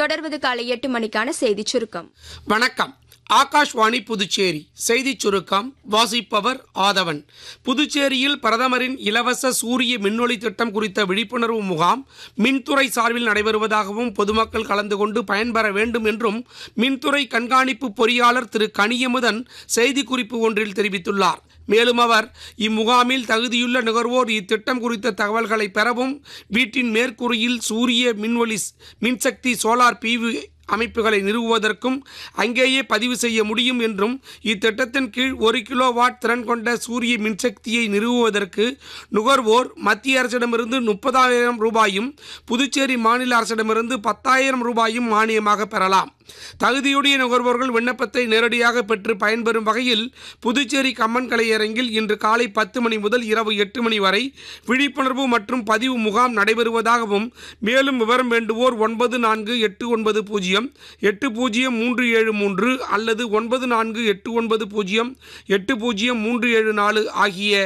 தொடர்வது காலை எட்டு மணிக்கான செய்திச் சுருக்கம் வணக்கம் ஆகாஷ்வாணி புதுச்சேரி செய்திச் சுருக்கம் வாசிப்பவர் ஆதவன் புதுச்சேரியில் பிரதமரின் இலவச சூரிய மின்னொளி திட்டம் குறித்த விழிப்புணர்வு முகாம் மின்துறை சார்பில் நடைபெறுவதாகவும் பொதுமக்கள் கலந்து கொண்டு பயன்பெற வேண்டும் என்றும் மின்துறை கண்காணிப்பு பொறியாளர் திரு கனியமுதன் செய்திக்குறிப்பு ஒன்றில் தெரிவித்துள்ளார் மேலும் அவர் இம்முகாமில் தகுதியுள்ள நுகர்வோர் இத்திட்டம் குறித்த தகவல்களை பெறவும் வீட்டின் மேற்கூரையில் சூரிய மின்வொலி மின்சக்தி சோலார் பிவி அமைப்புகளை நிறுவுவதற்கும் அங்கேயே பதிவு செய்ய முடியும் என்றும் இத்திட்டத்தின் கீழ் ஒரு கிலோ வாட் திறன் கொண்ட சூரிய மின்சக்தியை நிறுவுவதற்கு நுகர்வோர் மத்திய அரசிடமிருந்து முப்பதாயிரம் ரூபாயும் புதுச்சேரி மாநில அரசிடமிருந்து பத்தாயிரம் ரூபாயும் மானியமாக பெறலாம் தகுதியுடைய நுகர்வோர்கள் விண்ணப்பத்தை நேரடியாக பெற்று பயன்பெறும் வகையில் புதுச்சேரி கம்மன் கலையரங்கில் இன்று காலை பத்து மணி முதல் இரவு எட்டு மணி வரை விழிப்புணர்வு மற்றும் பதிவு முகாம் நடைபெறுவதாகவும் மேலும் விவரம் வேண்டுவோர் ஒன்பது நான்கு எட்டு ஒன்பது பூஜ்ஜியம் எட்டு பூஜ்ஜியம் மூன்று ஏழு மூன்று அல்லது ஒன்பது நான்கு எட்டு ஒன்பது பூஜ்ஜியம் எட்டு பூஜ்ஜியம் மூன்று ஏழு நாலு ஆகிய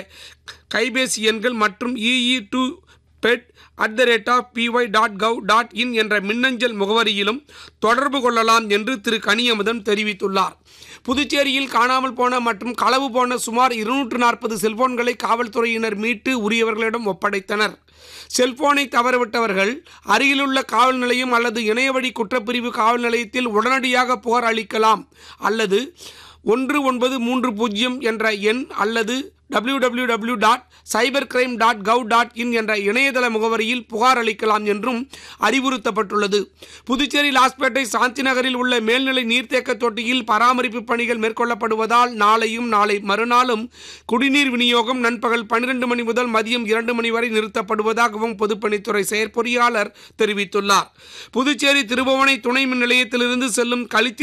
கைபேசி எண்கள் மற்றும் EE to bed at the rate of PY dot gov dot in என்ற மின்னஞ்சல் முகவரியிலும் தொடர்பு கொள்ளலாம் என்று திரு கனியமுதன் தெரிவித்துள்ளார் புதுச்சேரியில் காணாமல் போன மற்றும் களவு போன சுமார் இருநூற்று நாற்பது செல்போன்களை காவல்துறையினர் மீட்டு உரியவர்களிடம் ஒப்படைத்தனர் செல்போனை தவறவிட்டவர்கள் அருகிலுள்ள காவல் நிலையம் அல்லது இணையவழி குற்றப்பிரிவு காவல் நிலையத்தில் உடனடியாக புகார் அளிக்கலாம் அல்லது ஒன்று ஒன்பது மூன்று பூஜ்ஜியம் என்ற எண் அல்லது W W W dot cyber crime dot gov dot in என்ற இணையதள முகவரியில் புகார் அளிக்கலாம் என்றும் அறிவுறுத்தப்பட்டுள்ளது புதுச்சேரி லாஸ்பேட்டை சாந்தி நகரில் உள்ள மேல்நிலை நீர்த்தேக்க தொட்டியில் பராமரிப்பு பணிகள் மேற்கொள்ளப்படுவதால் நாளையும் நாளை மறுநாளும் குடிநீர் விநியோகம் நண்பகல் பன்னிரண்டு மணி முதல் மதியம் இரண்டு மணி வரை நிறுத்தப்படுவதாகவும் பொதுப்பணித்துறை செயற்பொறியாளர் தெரிவித்துள்ளார் புதுச்சேரி திருபுவனை துணை மின் நிலையத்திலிருந்து செல்லும் கழித்து